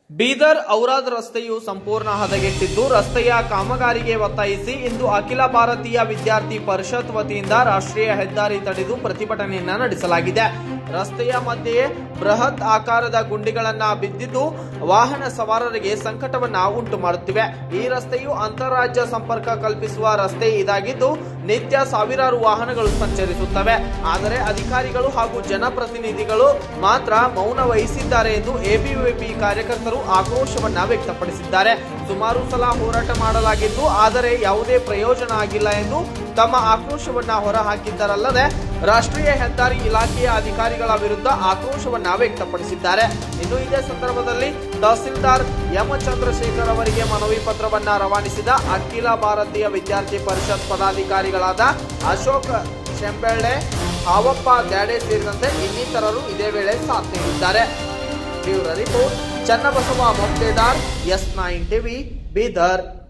ಬೀದರ್ ಔರಾದ್ ರಸ್ತೆಯು ಸಂಪೂರ್ಣ ಹದಗೆಟ್ಟಿದ್ದು ರಸ್ತೆಯ ಕಾಮಗಾರಿಗೆ ಒತ್ತಾಯಿಸಿ ಇಂದು ಅಖಿಲ ಭಾರತೀಯ ವಿದ್ಯಾರ್ಥಿ ಪರಿಷತ್ ವತಿಯಿಂದ ರಾಷ್ಟ್ರೀಯ ಹೆದ್ದಾರಿ ತಡೆದು ಪ್ರತಿಭಟನೆಯನ್ನ ನಡೆಸಲಾಗಿದೆ ರಸ್ತೆಯ ಮಧ್ಯೆ ಬೃಹತ್ ಆಕಾರದ ಗುಂಡಿಗಳನ್ನ ಬಿದ್ದಿದ್ದು ವಾಹನ ಸವಾರರಿಗೆ ಸಂಕಟವನ್ನ ಉಂಟು ಮಾಡುತ್ತಿವೆ ಈ ರಸ್ತೆಯು ಅಂತಾರಾಜ್ಯ ಸಂಪರ್ಕ ಕಲ್ಪಿಸುವ ರಸ್ತೆ ಇದಾಗಿದ್ದು ನಿತ್ಯ ಸಾವಿರಾರು ವಾಹನಗಳು ಸಂಚರಿಸುತ್ತವೆ ಆದರೆ ಅಧಿಕಾರಿಗಳು ಹಾಗೂ ಜನಪ್ರತಿನಿಧಿಗಳು ಮಾತ್ರ ಮೌನ ವಹಿಸಿದ್ದಾರೆ ಎಂದು ಎಬಿವಿಪಿ ಕಾರ್ಯಕರ್ತರು ಆಕ್ರೋಶವನ್ನ ವ್ಯಕ್ತಪಡಿಸಿದ್ದಾರೆ ಸುಮಾರು ಸಲ ಹೋರಾಟ ಮಾಡಲಾಗಿದ್ದು ಆದರೆ ಯಾವುದೇ ಪ್ರಯೋಜನ ಆಗಿಲ್ಲ ಎಂದು ತಮ್ಮ ಆಕ್ರೋಶವನ್ನ ಹೊರಹಾಕಿದ್ದರಲ್ಲದೆ ರಾಷ್ಟ್ರೀಯ ಹೆದ್ದಾರಿ ಇಲಾಖೆಯ ಅಧಿಕಾರಿಗಳ ವಿರುದ್ಧ ಆಕ್ರೋಶವನ್ನ ವ್ಯಕ್ತಪಡಿಸಿದ್ದಾರೆ ಇನ್ನು ಇದೇ ಸಂದರ್ಭದಲ್ಲಿ ತಹಸೀಲ್ದಾರ್ ಎಂ ಚಂದ್ರಶೇಖರ್ ಅವರಿಗೆ ಮನವಿ ಪತ್ರವನ್ನ ರವಾನಿಸಿದ ಅಖಿಲ ಭಾರತೀಯ ವಿದ್ಯಾರ್ಥಿ ಪರಿಷತ್ ಪದಾಧಿಕಾರಿಗಳಾದ ಅಶೋಕ್ ಶೆಂಬೆಳ್ಳೆ ಹಾವಪ್ಪ ದ್ಯಾಡೆ ಸೇರಿದಂತೆ ಇನ್ನಿತರರು ಇದೇ ವೇಳೆ ಸಾಥ್ ನೀಡಿದ್ದಾರೆ bureau report Channabasava Moktedar S nine TV Bidar